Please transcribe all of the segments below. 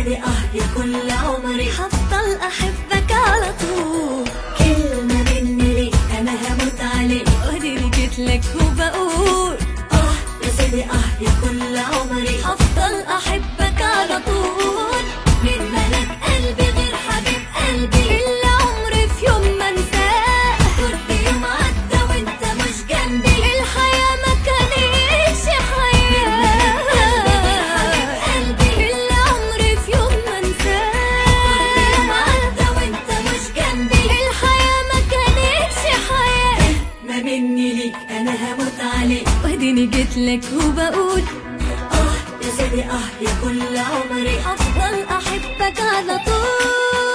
سيدي اه يا كل عمري هفضل احبك على طول كلمة مني ليك انا هموت عليك وديني جيت لك وبقول اه يا سيدي اه يا كل عمري هفضل احبك على طول من ملك قلبي غير حبيب قلبي اللي عمري في يوم ما انساه كل يوم عدى وانت مش جنبي الحياة ما كانتش حياة قلبي اللي عمري في يوم ما كل يوم انساه عدى وانت مش جنبي الحياة ما كانتش حياة ما مني ليك انا هموت عليك وديني جيت لك وبقول اه يا سيدي اه يا كل عمري هفضل احبك على طول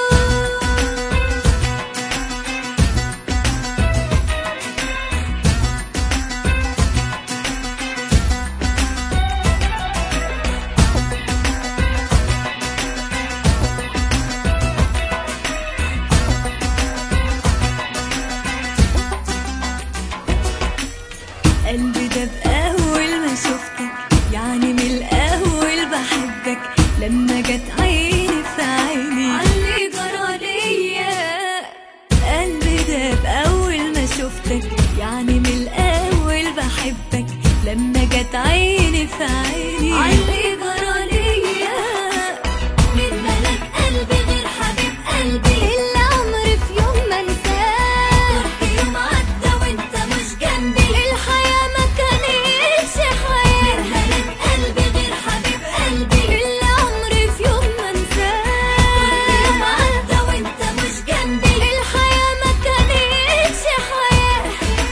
قلبي ده بأول ما شفتك يعني من الأول بحبك لما جت عيني في عيني علي جرى ليا قلبي ده بأول ما شفتك يعني من الأول بحبك لما جت عيني في عيني علي جرى ليا من ملك قلبي غير حبيب قلبي اللي عمري في يوم ما انساه كل يوم عدى وانت مش جنبي الحياة ما كانتش حياة من ملك قلبي غير حبيب قلبي اللي عمري في يوم ما كل يوم انساه عدى وانت مش جنبي الحياة ما كانتش حياة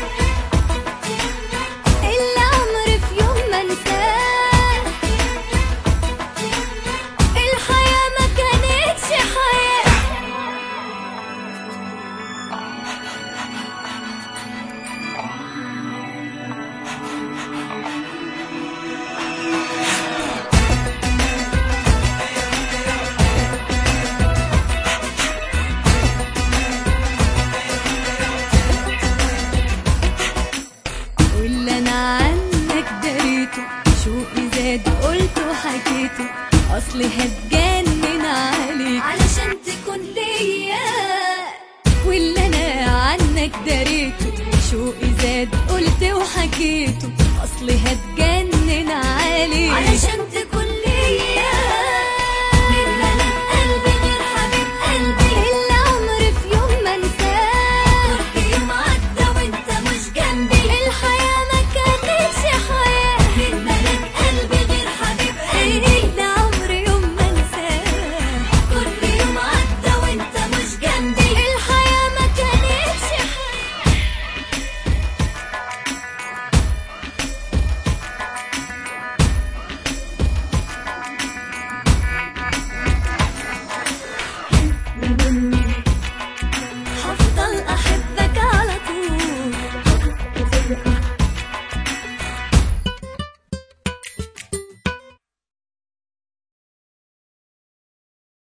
اللي عمري في يوم ما انساه الحياة ما كانتش حياة واللي انا عنك دريته شوقي زاد قلته وحكيته اصلي هتجنن عليك علشان تكون ليا واللي انا عنك دريته شوقي زاد قلت وحكيته اصلي هتجنن